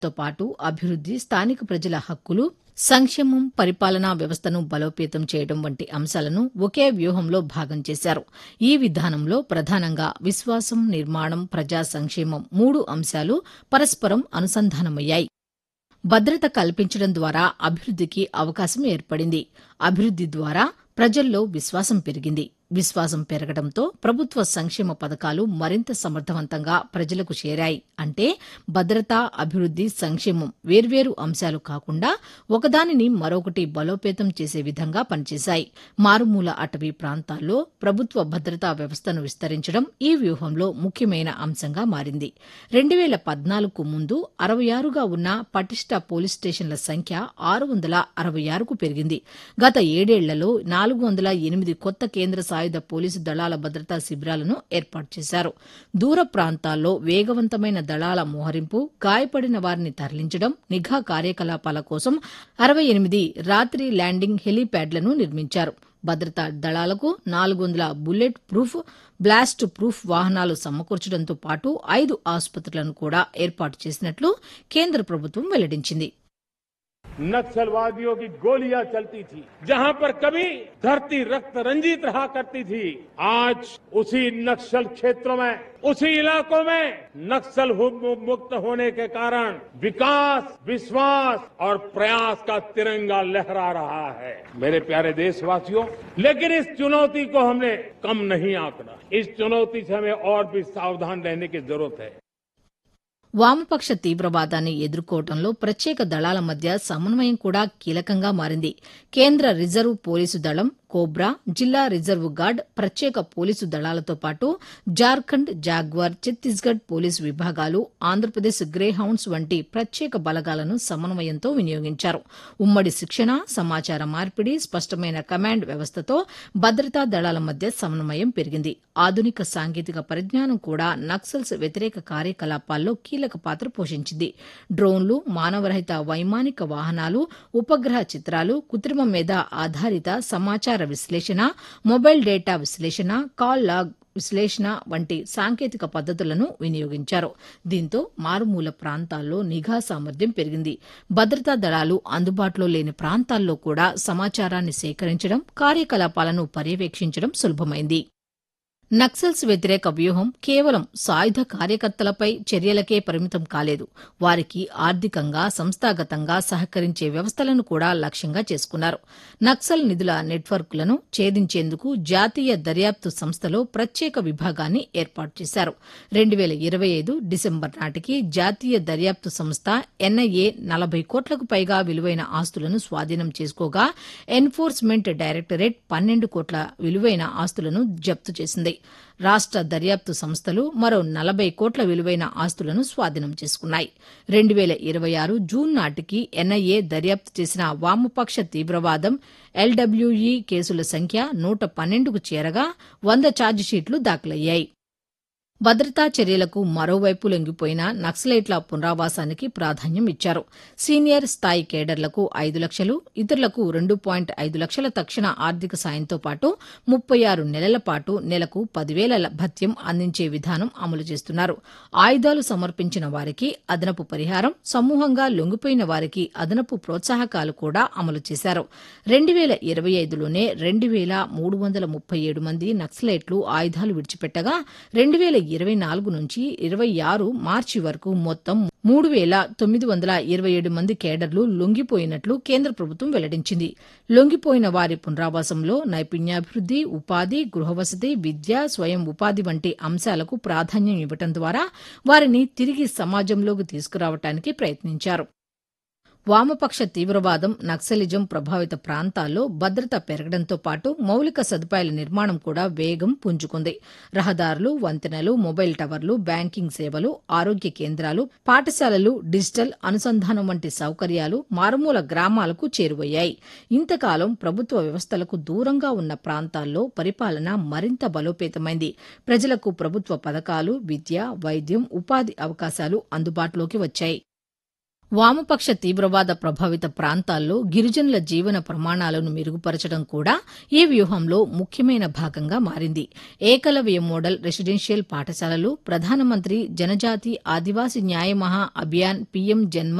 తో పాటు అభివృద్ది స్థానిక ప్రజల హక్కులు సంక్షేమం పరిపాలనా వ్యవస్థను బలోపేతం చేయడం వంటి అంశాలను ఒకే వ్యూహంలో భాగం చేశారు ఈ విధానంలో ప్రధానంగా విశ్వాసం నిర్మాణం ప్రజా సంక్షేమం మూడు అంశాలు పరస్పరం అనుసంధానమయ్యాయి భద్రత కల్పించడం ద్వారా అభివృద్దికి అవకాశం ఏర్పడింది అభివృద్ది ద్వారా ప్రజల్లో విశ్వాసం పెరిగింది విశ్వాసం పెరగడంతో ప్రభుత్వ సంక్షేమ పథకాలు మరింత సమర్థవంతంగా ప్రజలకు చేరాయి అంటే భద్రత అభివృద్ది సంక్షేమం వేర్వేరు అంశాలు కాకుండా ఒకదానిని మరొకటి బలోపేతం చేసే విధంగా పనిచేశాయి మారుమూల అటవీ ప్రాంతాల్లో ప్రభుత్వ భద్రతా వ్యవస్థను విస్తరించడం ఈ వ్యూహంలో ముఖ్యమైన అంశంగా మారింది రెండు వేల పద్నాలుగుకు ముందు అరవై ఆరుగా ఉన్న పటిష్ట పోలీస్ స్టేషన్ల సంఖ్య ఆరు వందల అరవై ఆరుకు పెరిగింది గత ఏడేళ్లలో నాలుగు వందల ఎనిమిది కొత్త కేంద్ర సాయుధ పోలీసు దళాల భద్రతా శిబిరాలను ఏర్పాటు చేశారు దూర ప్రాంతాల్లో వేగవంతమైన దళాల మోహరింపు గాయపడిన వారిని తరలించడం నిఘా కార్యకలాపాల కోసం అరవై ఎనిమిది రాత్రి ల్యాండింగ్ హెలీప్యాడ్లను నిర్మించారు భద్రతా దళాలకు నాలుగు వందల బుల్లెట్ ప్రూఫ్ బ్లాస్ట్ ప్రూఫ్ వాహనాలు సమకూర్చడంతో పాటు ఐదు ఆసుపత్రులను కూడా ఏర్పాటు చేసినట్లు కేంద్ర ప్రభుత్వం వెల్లడించింది नक्सलवादियों की गोलियां चलती थी जहां पर कभी धरती रक्त रंजित रहा करती थी आज उसी नक्सल क्षेत्रों में उसी इलाकों में नक्सल हु- मुक्त होने के कारण विकास विश्वास और प्रयास का तिरंगा लहरा रहा है मेरे प्यारे देशवासियों लेकिन इस चुनौती को हमने कम नहीं आंकना इस चुनौती से हमें और भी सावधान रहने की जरूरत है వామపక్ష తీవ్రవాదాన్ని ఎదుర్కోవడంలో ప్రత్యేక దళాల మధ్య సమన్వయం కూడా కీలకంగా మారింది కేంద్ర రిజర్వ్ పోలీసు దళం కోబ్రా జిల్లా రిజర్వ్ గార్డ్ ప్రత్యేక పోలీసు దళాలతో పాటు జార్ఖండ్ జాగ్వార్ ఛత్తీస్గఢ్ పోలీసు విభాగాలు ఆంధ్రప్రదేశ్ గ్రే హౌండ్స్ వంటి ప్రత్యేక బలగాలను సమన్వయంతో వినియోగించారు ఉమ్మడి శిక్షణ సమాచార మార్పిడి స్పష్టమైన కమాండ్ వ్యవస్థతో భద్రతా దళాల మధ్య సమన్వయం పెరిగింది ఆధునిక సాంకేతిక పరిజ్ఞానం కూడా నక్సల్స్ వ్యతిరేక కార్యకలాపాల్లో కీలక పాత్ర పోషించింది డ్రోన్లు మానవరహిత వైమానిక వాహనాలు ఉపగ్రహ చిత్రాలు కృత్రిమ మేధ ఆధారిత సమాచార విశ్లేషణ మొబైల్ డేటా విశ్లేషణ కాల్ లాగ్ విశ్లేషణ వంటి సాంకేతిక పద్దతులను వినియోగించారు దీంతో మారుమూల ప్రాంతాల్లో నిఘా సామర్థ్యం పెరిగింది భద్రతా దళాలు అందుబాటులో లేని ప్రాంతాల్లో కూడా సమాచారాన్ని సేకరించడం కార్యకలాపాలను పర్యవేక్షించడం సులభమైంది నక్సల్స్ వ్యతిరేక వ్యూహం కేవలం సాయుధ కార్యకర్తలపై చర్యలకే పరిమితం కాలేదు వారికి ఆర్థికంగా సంస్థాగతంగా సహకరించే వ్యవస్థలను కూడా లక్ష్యంగా చేసుకున్నారు నక్సల్ నిధుల నెట్వర్క్లను ఛేదించేందుకు జాతీయ దర్యాప్తు సంస్థలో ప్రత్యేక విభాగాన్ని ఏర్పాటు చేశారు రెండు వేల ఇరవై ఐదు డిసెంబర్ నాటికి జాతీయ దర్యాప్తు సంస్థ ఎన్ఐఏ నలభై కోట్లకు పైగా విలువైన ఆస్తులను స్వాధీనం చేసుకోగా ఎన్ఫోర్స్మెంట్ డైరెక్టరేట్ పన్నెండు కోట్ల విలువైన ఆస్తులను జప్తు చేసింది రాష్ట దర్యాప్తు సంస్థలు మరో నలభై కోట్ల విలువైన ఆస్తులను స్వాధీనం చేసుకున్నాయి రెండు వేల ఇరవై ఆరు జూన్ నాటికి ఎన్ఐఏ దర్యాప్తు చేసిన వామపక్ష తీవ్రవాదం ఎల్డబ్ల్యూఈ కేసుల సంఖ్య నూట పన్నెండుకు చేరగా వంద ఛార్జిషీట్లు దాఖలయ్యాయి భద్రతా చర్యలకు మరోవైపు లొంగిపోయిన నక్సలైట్ల పునరావాసానికి ప్రాధాన్యం ఇచ్చారు సీనియర్ స్థాయి కేడర్లకు ఐదు లక్షలు ఇతరులకు రెండు పాయింట్ ఐదు లక్షల తక్షణ ఆర్థిక సాయంతో పాటు ముప్పై ఆరు నెలల పాటు నెలకు పదివేల భత్యం అందించే విధానం అమలు చేస్తున్నారు ఆయుధాలు సమర్పించిన వారికి అదనపు పరిహారం సమూహంగా లొంగిపోయిన వారికి అదనపు ప్రోత్సాహకాలు కూడా అమలు చేశారు రెండు వేల ఇరవై ఐదులోనే రెండు వేల మూడు వందల ముప్పై ఏడు మంది నక్సలైట్లు ఆయుధాలు విడిచిపెట్టగా రెండు వేల ఇరవై నాలుగు నుంచి ఇరవై ఆరు మార్చి వరకు మొత్తం మూడు వేల తొమ్మిది వందల ఇరవై ఏడు మంది కేడర్లు లొంగిపోయినట్లు కేంద్ర ప్రభుత్వం వెల్లడించింది లొంగిపోయిన వారి పునరావాసంలో నైపుణ్యాభివృద్ది ఉపాధి గృహవసతి విద్య స్వయం ఉపాధి వంటి అంశాలకు ప్రాధాన్యం ఇవ్వడం ద్వారా వారిని తిరిగి సమాజంలోకి తీసుకురావటానికి ప్రయత్నించారు వామపక్ష తీవ్రవాదం నక్సలిజం ప్రభావిత ప్రాంతాల్లో భద్రత పెరగడంతో పాటు మౌలిక సదుపాయాల నిర్మాణం కూడా వేగం పుంజుకుంది రహదారులు వంతెనలు మొబైల్ టవర్లు బ్యాంకింగ్ సేవలు ఆరోగ్య కేంద్రాలు పాఠశాలలు డిజిటల్ అనుసంధానం వంటి సౌకర్యాలు మారుమూల గ్రామాలకు చేరువయ్యాయి ఇంతకాలం ప్రభుత్వ వ్యవస్థలకు దూరంగా ఉన్న ప్రాంతాల్లో పరిపాలన మరింత బలోపేతమైంది ప్రజలకు ప్రభుత్వ పథకాలు విద్య వైద్యం ఉపాధి అవకాశాలు అందుబాటులోకి వచ్చాయి వామపక్ష తీవ్రవాద ప్రభావిత ప్రాంతాల్లో గిరిజనుల జీవన ప్రమాణాలను మెరుగుపరచడం కూడా ఈ వ్యూహంలో ముఖ్యమైన భాగంగా మారింది ఏకలవ్య మోడల్ రెసిడెన్షియల్ పాఠశాలలు ప్రధానమంత్రి జనజాతి ఆదివాసీ న్యాయ మహా అభియాన్ పీఎం జన్మ